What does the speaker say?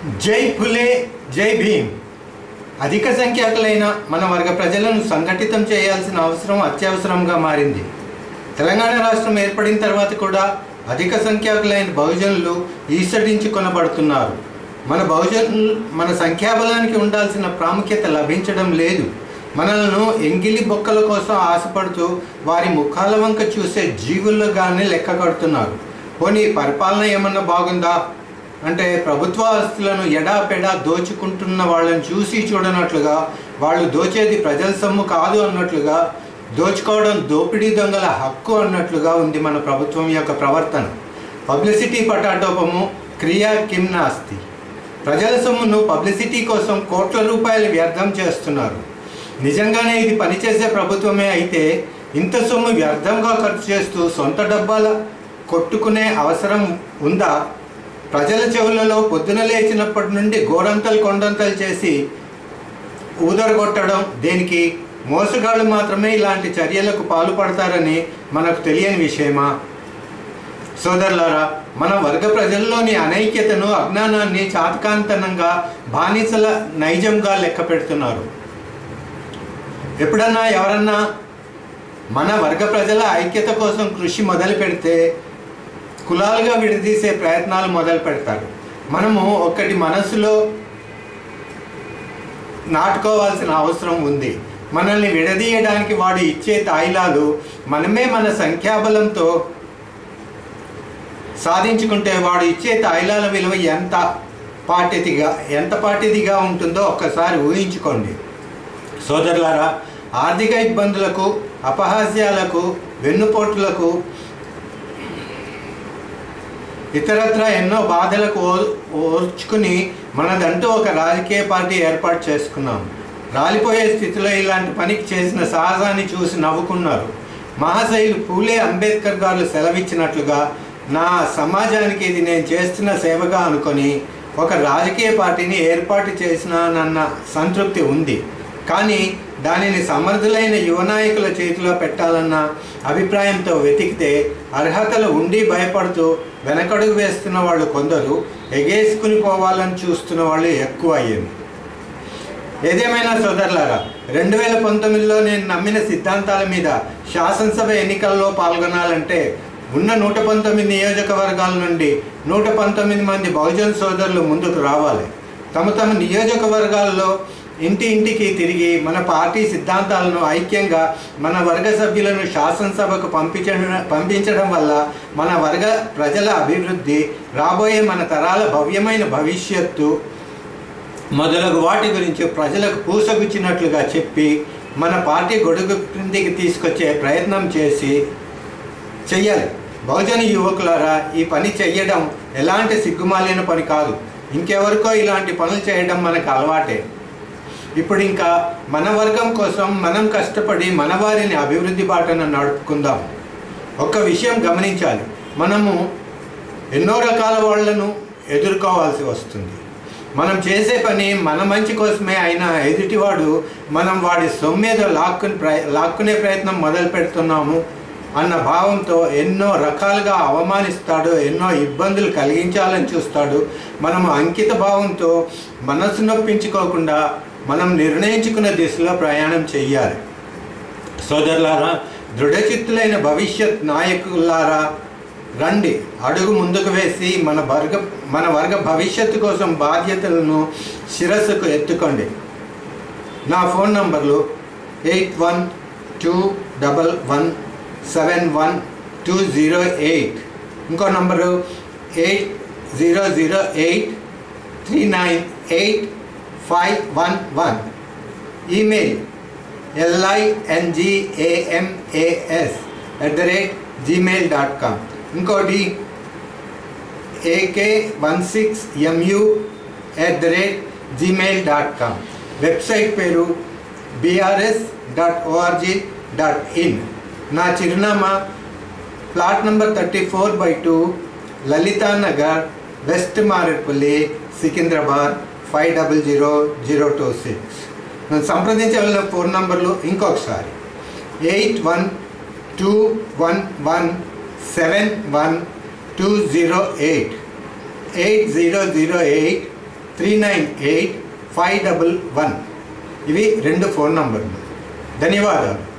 జై ఫులే జై భీమ్ అధిక సంఖ్యాకులైన మన వర్గ ప్రజలను సంఘటితం చేయాల్సిన అవసరం అత్యవసరంగా మారింది తెలంగాణ రాష్ట్రం ఏర్పడిన తర్వాత కూడా అధిక సంఖ్యాకులైన బహుజనులు ఈసడించి కొనబడుతున్నారు మన బహుజనులు మన సంఖ్యాబలానికి ఉండాల్సిన ప్రాముఖ్యత లభించడం లేదు మనలను ఎంగిలి బొక్కల కోసం ఆశపడుతూ వారి ముఖాల వంక చూసే జీవులుగానే లెక్క కడుతున్నారు పోనీ పరిపాలన ఏమన్నా బాగుందా అంటే ప్రభుత్వ ఆస్తులను ఎడాపెడా దోచుకుంటున్న వాళ్ళని చూసి చూడనట్లుగా వాళ్ళు దోచేది ప్రజల సొమ్ము కాదు అన్నట్లుగా దోచుకోవడం దోపిడీ దొంగల హక్కు అన్నట్లుగా ఉంది మన ప్రభుత్వం యొక్క ప్రవర్తన పబ్లిసిటీ పటాటోపము క్రియా కిమ్ నాస్తి ప్రజల సొమ్మును పబ్లిసిటీ కోసం కోట్ల రూపాయలు వ్యర్థం చేస్తున్నారు నిజంగానే ఇది పనిచేసే ప్రభుత్వమే అయితే ఇంత సొమ్ము వ్యర్థంగా ఖర్చు చేస్తూ సొంత డబ్బాల కొట్టుకునే అవసరం ఉందా ప్రజల చెవులలో పొద్దున లేచినప్పటి నుండి గోరంతలు కొండంతలు చేసి ఊదరగొట్టడం దేనికి మోసగాళ్ళు మాత్రమే ఇలాంటి చర్యలకు పాల్పడతారని మనకు తెలియని విషయమా సోదరులారా మన వర్గ ప్రజల్లోని అనైక్యతను అజ్ఞానాన్ని చాతకాంతనంగా బానిసల నైజంగా లెక్క పెడుతున్నారు ఎప్పుడన్నా ఎవరన్నా మన వర్గ ప్రజల ఐక్యత కోసం కృషి మొదలు పెడితే కులాలుగా విడదీసే ప్రయత్నాలు మొదలు పెడతారు మనము ఒకటి మనసులో నాటుకోవాల్సిన అవసరం ఉంది మనల్ని విడదీయడానికి వాడు ఇచ్చే తాయిలాలు మనమే మన సంఖ్యాబలంతో సాధించుకుంటే వాడు ఇచ్చే తాయిలాల విలువ ఎంత పాటిదిగా ఎంత పాటిదిగా ఉంటుందో ఒక్కసారి ఊహించుకోండి సోదరులారా ఆర్థిక ఇబ్బందులకు అపహాస్యాలకు వెన్నుపోటులకు ఇతరత్ర ఎన్నో బాధలకు ఓ- ఓర్చుకుని మనదంటూ ఒక రాజకీయ పార్టీ ఏర్పాటు చేసుకున్నాం రాలిపోయే స్థితిలో ఇలాంటి పనికి చేసిన సాహసాన్ని చూసి నవ్వుకున్నారు మహాశైలు పూలే అంబేద్కర్ గారు సెలవిచ్చినట్లుగా నా సమాజానికి ఇది నేను చేస్తున్న సేవగా అనుకొని ఒక రాజకీయ పార్టీని ఏర్పాటు చేసినానన్న సంతృప్తి ఉంది కానీ దానిని సమర్థులైన యువ నాయకుల చేతిలో పెట్టాలన్న అభిప్రాయంతో వెతికితే అర్హతలు ఉండి భయపడుతూ వెనకడుగు వేస్తున్న వాళ్ళు కొందరు ఎగేసుకుని పోవాలని చూస్తున్న వాళ్ళు ఎక్కువ అయ్యింది ఏదేమైనా సోదరులారా రెండు వేల పంతొమ్మిదిలో నేను నమ్మిన సిద్ధాంతాల మీద శాసనసభ ఎన్నికల్లో పాల్గొనాలంటే ఉన్న నూట పంతొమ్మిది నియోజకవర్గాల నుండి నూట పంతొమ్మిది మంది బహుజన సోదరులు ముందుకు రావాలి తమ తమ నియోజకవర్గాల్లో ఇంటి ఇంటికి తిరిగి మన పార్టీ సిద్ధాంతాలను ఐక్యంగా మన వర్గ సభ్యులను శాసనసభకు పంపించడం పంపించడం వల్ల మన వర్గ ప్రజల అభివృద్ధి రాబోయే మన తరాల భవ్యమైన భవిష్యత్తు మొదలగు వాటి గురించి ప్రజలకు పూసగుచ్చినట్లుగా చెప్పి మన పార్టీ గొడుగు క్రిందికి తీసుకొచ్చే ప్రయత్నం చేసి చెయ్యాలి బహుజన యువకులారా ఈ పని చెయ్యడం ఎలాంటి సిగ్గుమాలిన పని కాదు ఇంకెవరికో ఇలాంటి పనులు చేయడం మనకు అలవాటే ఇప్పుడు ఇంకా మన వర్గం కోసం మనం కష్టపడి మన వారిని అభివృద్ధి బాటన నడుపుకుందాం ఒక్క విషయం గమనించాలి మనము ఎన్నో రకాల వాళ్ళను ఎదుర్కోవాల్సి వస్తుంది మనం చేసే పని మన మంచి కోసమే అయినా ఎదుటివాడు మనం వాడి సొమ్మేదో లాక్కుని ప్రయ లాక్కునే ప్రయత్నం మొదలు పెడుతున్నాము అన్న భావంతో ఎన్నో రకాలుగా అవమానిస్తాడు ఎన్నో ఇబ్బందులు కలిగించాలని చూస్తాడు మనము అంకిత భావంతో మనసు నొప్పించుకోకుండా మనం నిర్ణయించుకున్న దిశలో ప్రయాణం చెయ్యాలి సోదరులారా దృఢచిత్తులైన భవిష్యత్ నాయకులారా రండి అడుగు ముందుకు వేసి మన వర్గ మన వర్గ భవిష్యత్తు కోసం బాధ్యతలను శిరస్సుకు ఎత్తుకోండి నా ఫోన్ నంబర్లు eight one two double one seven one two zero eight ఇంకో number eight zero zero eight three nine eight five one one email ఎల్ఐఎన్జిఏఎంఏఎస్ at the rate Gmail dot com ఇంకోటి AK one six MU at the rate Gmail dot com website పేరు BRS dot ORG dot in నా చిరునామా plot number thirty four by two Lalitha Nagar west Marredpally Secunderabad five double zero zero two six నన్ను సంప్రదించగల phone నంబర్లు ఇంకొకసారి eight one two one one seven one two zero eight eight zero zero eight three nine eight five double one ఇవి రెండు phone నంబర్లు ధన్యవాదాలు